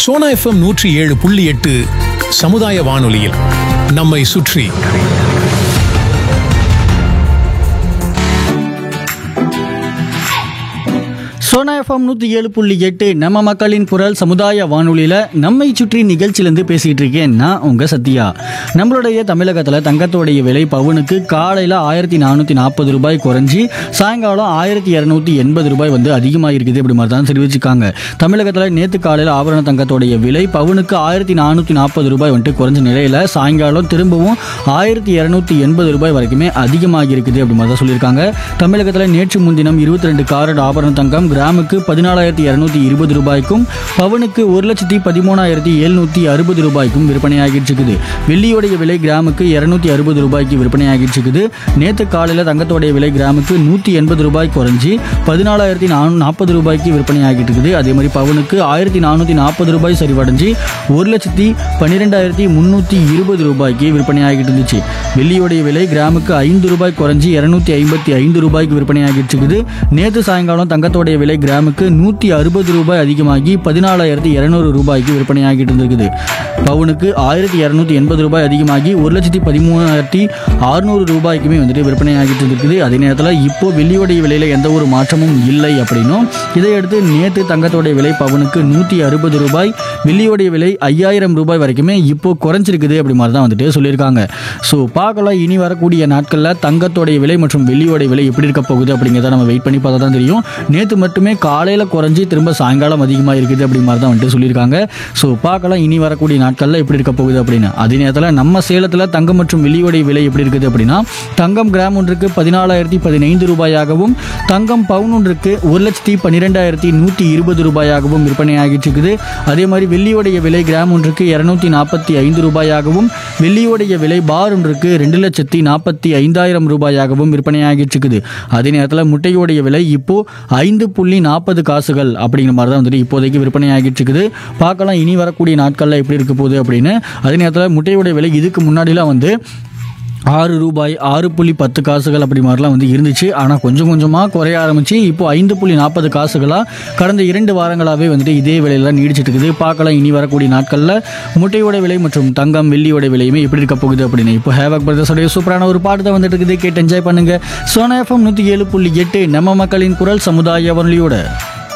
Sona FM நூற்றி ஏழு புள்ளி எட்டு சமுதாய வானொலியில் நம்மை சுற்றி சோனா எஃப்எம் நூற்றி ஏழு புள்ளி எட்டு நம்ம மக்களின் குரல் சமுதாய வானொலியில் நம்மை சுற்றி நிகழ்ச்சியிலேருந்து பேசிகிட்டு இருக்கேன் நான் உங்கள் சத்யா நம்மளுடைய தமிழகத்தில் தங்கத்தோடைய விலை பவுனுக்கு காலையில் ஆயிரத்தி நானூற்றி நாற்பது ரூபாய் குறைஞ்சி சாயங்காலம் ஆயிரத்தி இரநூத்தி எண்பது ரூபாய் வந்து அதிகமாக இருக்குது இப்படி மாதிரி தான் தெரிவிச்சிருக்காங்க தமிழகத்தில் நேற்று காலையில் ஆபரண தங்கத்தோடைய விலை பவுனுக்கு ஆயிரத்தி நானூற்றி நாற்பது ரூபாய் வந்துட்டு குறைஞ்ச நிலையில் சாயங்காலம் திரும்பவும் ஆயிரத்தி இரநூத்தி எண்பது ரூபாய் வரைக்குமே அதிகமாகி இருக்குது அப்படி மாதிரி தான் சொல்லியிருக்காங்க தமிழகத்தில் நேற்று முன்தினம் இருபத்தி ரெண்டு காரட் ஆபரண தங்கம் கிராமுக்கு பதினாலாயிரத்தி இரநூத்தி இருபது ரூபாய்க்கும் பவனுக்கு ஒரு லட்சத்தி பதிமூணாயிரத்தி எழுநூற்றி அறுபது ரூபாய்க்கும் விற்பனையாகிட்டு இருக்குது வெள்ளியோடைய விலை கிராமுக்கு இரநூத்தி அறுபது ரூபாய்க்கு விற்பனையாகிட்டு இருக்குது நேற்று காலையில் தங்கத்தோடைய விலை கிராமுக்கு நூற்றி எண்பது ரூபாய் குறைஞ்சி பதினாலாயிரத்தி நானூ நாற்பது ரூபாய்க்கு விற்பனையாகிட்டு இருக்குது அதே மாதிரி பவனுக்கு ஆயிரத்தி நானூற்றி நாற்பது ரூபாய் சரிவடைஞ்சு ஒரு லட்சத்தி பன்னிரெண்டாயிரத்தி முந்நூற்றி இருபது ரூபாய்க்கு விற்பனையாகிட்டு இருந்துச்சு வெள்ளியோடைய விலை கிராமுக்கு ஐந்து ரூபாய் குறைஞ்சி இரநூத்தி ஐம்பத்தி ஐந்து ரூபாய்க்கு விற்பனையாகிட்டு இருக்குது நேற்று சாயங்காலம் தங்கத்தோடைய விலை கிராமுக்கு நூற்றி அறுபது ரூபாய் அதிகமாகி பதினாலாயிரத்தி இரநூறு ரூபாய்க்கு விற்பனையாகிட்டு இருந்திருக்குது பவுனுக்கு ஆயிரத்தி இரநூத்தி எண்பது ரூபாய் அதிகமாகி ஒரு லட்சத்தி பதிமூணாயிரத்தி அறுநூறு ரூபாய்க்குமே வந்துட்டு விற்பனையாகிட்டு இருக்குது அதே நேரத்தில் இப்போ வெள்ளியோடைய விலையில் எந்த ஒரு மாற்றமும் இல்லை அப்படின்னும் இதையடுத்து நேற்று தங்கத்தோடைய விலை பவுனுக்கு நூற்றி அறுபது ரூபாய் வெள்ளியோடைய விலை ஐயாயிரம் ரூபாய் வரைக்குமே இப்போ குறைஞ்சிருக்குது அப்படி மாதிரி தான் வந்துட்டு சொல்லியிருக்காங்க ஸோ பார்க்கலாம் இனி வரக்கூடிய நாட்களில் தங்கத்தோடைய விலை மற்றும் வெள்ளியோடைய விலை எப்படி இருக்க போகுது அப்படிங்கிறத நம்ம வெயிட் பண்ணி பார்த்தா தான் தெரியும் நேற்று மட்டுமே காலையில் குறைஞ்சி திரும்ப சாயங்காலம் அதிகமாக இருக்குது அப்படி மாதிரி தான் வந்துட்டு சொல்லியிருக்காங்க ஸோ பார்க்கலாம் இனி வரக்கூடிய நாட்களில் எப்படி இருக்க போகுது அப்படின்னு அதே நேரத்தில் நம்ம சேலத்தில் தங்கம் மற்றும் வெள்ளியோடைய விலை எப்படி இருக்குது அப்படின்னா தங்கம் கிராம் ஒன்றுக்கு பதினாலாயிரத்தி பதினைந்து ரூபாயாகவும் தங்கம் பவுன் ஒன்றுக்கு ஒரு லட்சத்தி பன்னிரெண்டாயிரத்தி நூற்றி இருபது ரூபாயாகவும் விற்பனையாகிட்டு இருக்குது அதே மாதிரி வெள்ளியோடைய விலை கிராம் ஒன்றுக்கு இரநூத்தி நாற்பத்தி ஐந்து ரூபாயாகவும் வெள்ளியோடைய விலை பார் ஒன்றுக்கு ரெண்டு லட்சத்தி நாற்பத்தி ஐந்தாயிரம் ரூபாயாகவும் விற்பனையாகிட்டு இருக்குது அதே நேரத்தில் முட்டையோடைய விலை இப்போ ஐந்து புள்ளி நாற்பது காசுகள் அப்படிங்கிற மாதிரி தான் வந்துட்டு இப்போதைக்கு விற்பனையாகிட்டு இருக்குது பார்க்கலாம் இனி வரக்கூடிய நாட்களில் எப்படி இருக்க போகுது அப்படின்னு அதே நேரத்தில் முட்டையோடைய விலை இதுக்கு முன்னாடிலாம் வந்து ஆறு ரூபாய் ஆறு புள்ளி பத்து காசுகள் அப்படி மாதிரிலாம் வந்து இருந்துச்சு ஆனால் கொஞ்சம் கொஞ்சமாக குறைய ஆரம்பிச்சு இப்போ ஐந்து புள்ளி நாற்பது காசுகளாக கடந்த இரண்டு வாரங்களாகவே வந்துட்டு இதே விலையெல்லாம் நீடிச்சிட்டு இருக்குது பார்க்கலாம் இனி வரக்கூடிய நாட்களில் முட்டையோட விலை மற்றும் தங்கம் வெள்ளியோட விலையுமே எப்படி இருக்க போகுது அப்படின்னு இப்போ ஹேவக் பிரதர்ஸோடைய சூப்பரான ஒரு பாட்டு தான் வந்துட்டு இருக்குது கேட்டு என்ஜாய் பண்ணுங்க சோனா எஃப்எம் நூற்றி ஏழு புள்ளி எட்டு நம்ம மக்களின் குரல் சமுதாய வானொலியோட